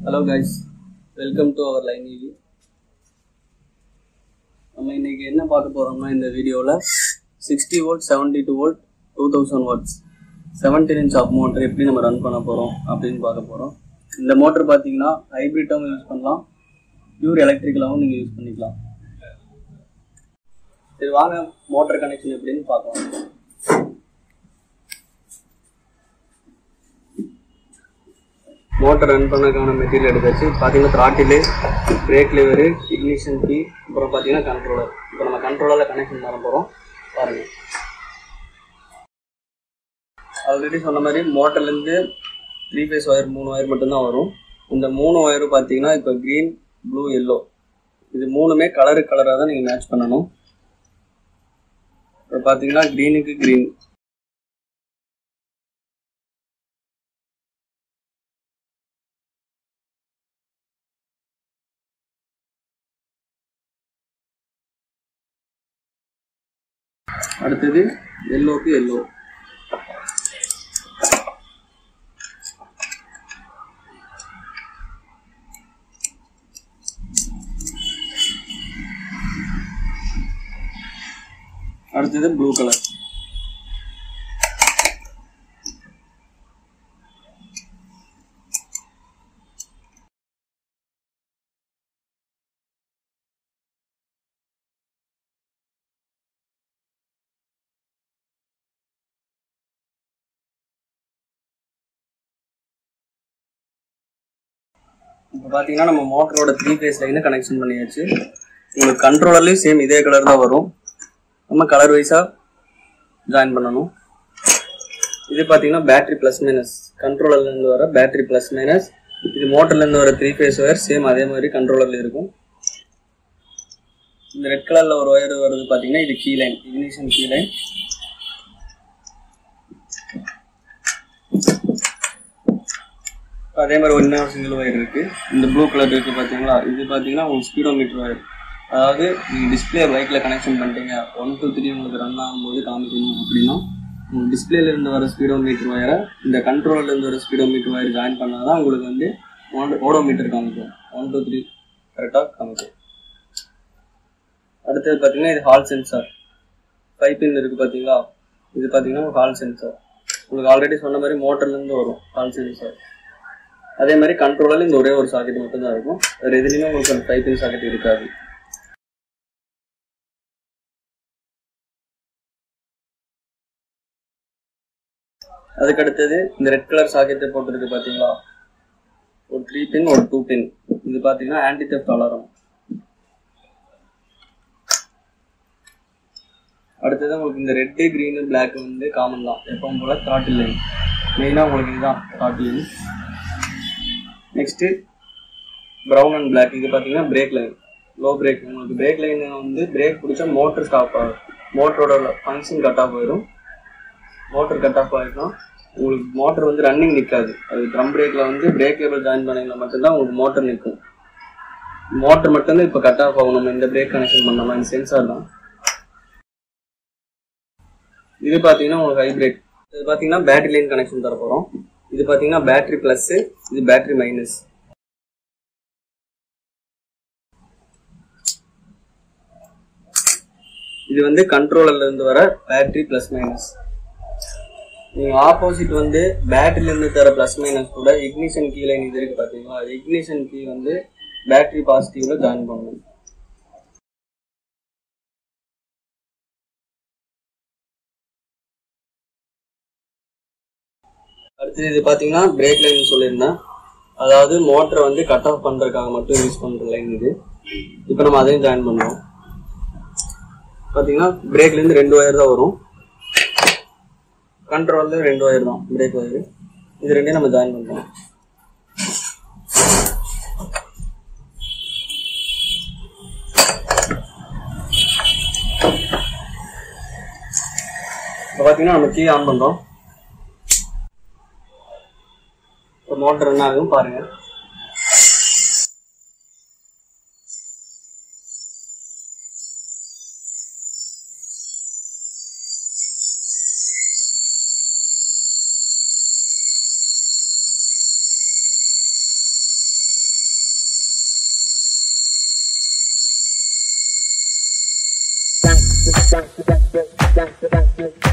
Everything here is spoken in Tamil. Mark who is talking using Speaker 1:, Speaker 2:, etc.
Speaker 1: Hello guys welcome to our line EV நம்ம இன்னைக்கு என்ன பார்க்க போறோம்னா இந்த வீடியோவில் sixty volt seventy two volt two thousand watts seventeen inch of motor எப்படி நம்ம ரன் பண்ண போகிறோம் அப்படின்னு பார்க்க போகிறோம் இந்த மோட்டர் பார்த்தீங்கன்னா ஹைப்ரிட்டாகவும் யூஸ் பண்ணலாம் பியூர் எலக்ட்ரிக்கலாகவும் நீங்கள் யூஸ் பண்ணிக்கலாம் சரி வாங்க மோட்டர் கனெக்ஷன் எப்படின்னு பார்க்கலாம் மோட்டர் ரன் பண்ணக்கான மெட்டீரியல் எடுத்தாச்சு பார்த்தீங்கன்னா throttle brake lever ignition key அப்புறம் பார்த்தீங்கன்னா கண்ட்ரோலர் இப்போ நம்ம கண்ட்ரோலரில் கனெக்ஷன் பண்ண போகிறோம் பாருங்கள் ஆல்ரெடி சொன்ன மாதிரி மோட்டர்லேருந்து த்ரீ ஃபேஸ் ஒயர் மூணு ஒயர் மட்டும்தான் வரும் இந்த மூணு ஒயரும் பார்த்தீங்கன்னா இப்போ க்ரீன் ப்ளூ எல்லோ இது மூணுமே கலரு கலராக தான் நீங்கள் மேட்ச் பண்ணணும் இப்போ பார்த்தீங்கன்னா க்ரீனுக்கு க்ரீன் அடுத்தது எல்லோக்கு எல்லோ அடுத்தது ப்ளூ கலர் இப்போ பார்த்தீங்கன்னா நம்ம மோட்டரோட த்ரீ ஃபேஸ் லைனை கனெக்ஷன் பண்ணியாச்சு உங்களுக்கு கண்ட்ரோலர்லேயும் சேம் இதே கலர் தான் வரும் நம்ம கலர் வைஸாக ஜாயின் பண்ணணும் இது பார்த்தீங்கன்னா பேட்டரி ப்ளஸ் மைனஸ் கண்ட்ரோலர்லேருந்து வர பேட்டரி ப்ளஸ் மைனஸ் இது மோட்டர்லேருந்து வர த்ரீ ஃபேஸ் ஒயர் சேம் அதே மாதிரி கண்ட்ரோலரில் இருக்கும் இந்த ரெட் கலரில் ஒரு ஒயர் வருது பார்த்தீங்கன்னா இது key line ignition key line அதே மாதிரி ஒரு இன்னொரு சிங்கிள் ஒயர் இருக்கு இந்த ப்ளூ கலர் இருக்கு பாத்தீங்களா இது பாத்தீங்கன்னா உங்களுக்கு ஸ்பீடோ மீட்டர் ஒயர் அதாவது நீங்க டிஸ்பிளே பைக்ல கனெக்ஷன் பண்ணிட்டீங்க ஒன் டூ த்ரீ உங்களுக்கு ரன் ஆகும்போது காமிக்கணும் அப்படின்னா உங்க டிஸ்பிளேல இருந்து வர ஸ்பீடோ மீட்டர் ஒயரை இந்த கண்ட்ரோலர்ல இருந்து வர ஸ்பீடோ மீட்டர் ஒயர் ஜாயின் பண்ணாதான் உங்களுக்கு வந்து ஓடோ மீட்டர் காமிக்கும் ஒன் டூ த்ரீ கரெக்டாக காமிக்கும் அடுத்தது பார்த்தீங்கன்னா இது ஹால் சென்சார் ஃபைவ் பின் இருக்கு பார்த்தீங்களா இது பார்த்தீங்கன்னா ஹால் சென்சார் உங்களுக்கு ஆல்ரெடி சொன்ன மாதிரி மோட்டர்லேருந்து வரும் ஹால் சென்சார் அதே மாதிரி கண்ட்ரோலர் இந்த ஒரே ஒரு சாக்கெட் மட்டும் தான் இருக்கும் வேறு எதுலையுமே உங்களுக்கு அந்த ஃபைவ் பின் சாக்கெட் இருக்காது அதுக்கு அடுத்தது இந்த ரெட் கலர் சாக்கெட்டை போட்டிருக்கு பார்த்தீங்களா ஒரு த்ரீ பின் ஒரு டூ பின் இது பார்த்தீங்கன்னா ஆன்டி தெஃப்ட் அலாரம் அடுத்தது உங்களுக்கு இந்த ரெட்டு க்ரீனு பிளாக் வந்து காமன் தான் எப்பவும் போல த்ராட்டில் லைன் மெயினாக உங்களுக்கு இதுதான் throttle line next brown and black இது பார்த்தீங்கன்னா பிரேக் லைன் லோ பிரேக் உங்களுக்கு பிரேக் லைன் வந்து பிரேக் பிடிச்சா மோட்டர் ஸ்டாப் ஆகும் மோட்டரோட ஃபங்க்ஷன் கட் ஆஃப் ஆயிரும் மோட்டர் கட் ஆஃப் ஆகிட்டுனா உங்களுக்கு மோட்டர் வந்து ரன்னிங் நிற்காது அது ட்ரம் பிரேக்கில் வந்து பிரேக் லேபிள் ஜாயின் பண்ணீங்கன்னா மட்டும்தான் உங்களுக்கு மோட்டர் நிற்கும் மோட்டர் மட்டும்தான் இப்போ கட் ஆஃப் ஆகும் நம்ம இந்த பிரேக் கனெக்ஷன் பண்ணோமா இந்த சென்சார் தான் இது பார்த்தீங்கன்னா உங்களுக்கு ஹைப்ரேட் இது பார்த்தீங்கன்னா பேட்டரி லைன் கனெக்ஷன் தர போகிறோம் இது பார்த்தீங்கன்னா பேட்டரி ப்ளஸ் இது பேட்டரி மைனஸ் இது வந்து கண்ட்ரோலர்ல இருந்து வர பேட்டரி ப்ளஸ் மைனஸ் நீங்க ஆப்போசிட் வந்து பேட்டரில இருந்து தர ப்ளஸ் மைனஸ் கூட இக்னிஷன் கீழே இது இருக்கு பாத்தீங்களா இக்னிஷன் கீ வந்து பேட்டரி பாசிட்டிவ்ல ஜாயின் பண்ணணும் அடுத்தது இது பார்த்தீங்கன்னா பிரேக் லைன் சொல்லியிருந்தேன் அதாவது மோட்டரை வந்து கட் ஆஃப் பண்ணுறதுக்காக மட்டும் யூஸ் பண்ணுற லைன் இது இப்போ நம்ம அதையும் ஜாயின் பண்ணுவோம் பார்த்தீங்கன்னா பிரேக்லேருந்து ரெண்டு ஒயர் தான் வரும் கண்ட்ரோலில் ரெண்டு ஒயர் தான் பிரேக் ஒயர் இது ரெண்டையும் நம்ம ஜாயின் பண்ணுறோம் இப்போ பார்த்தீங்கன்னா நம்ம கீ ஆன் பண்ணுறோம் இப்போ மோட்டர் என்ன ஆகும் பாருங்க
Speaker 2: Thank you.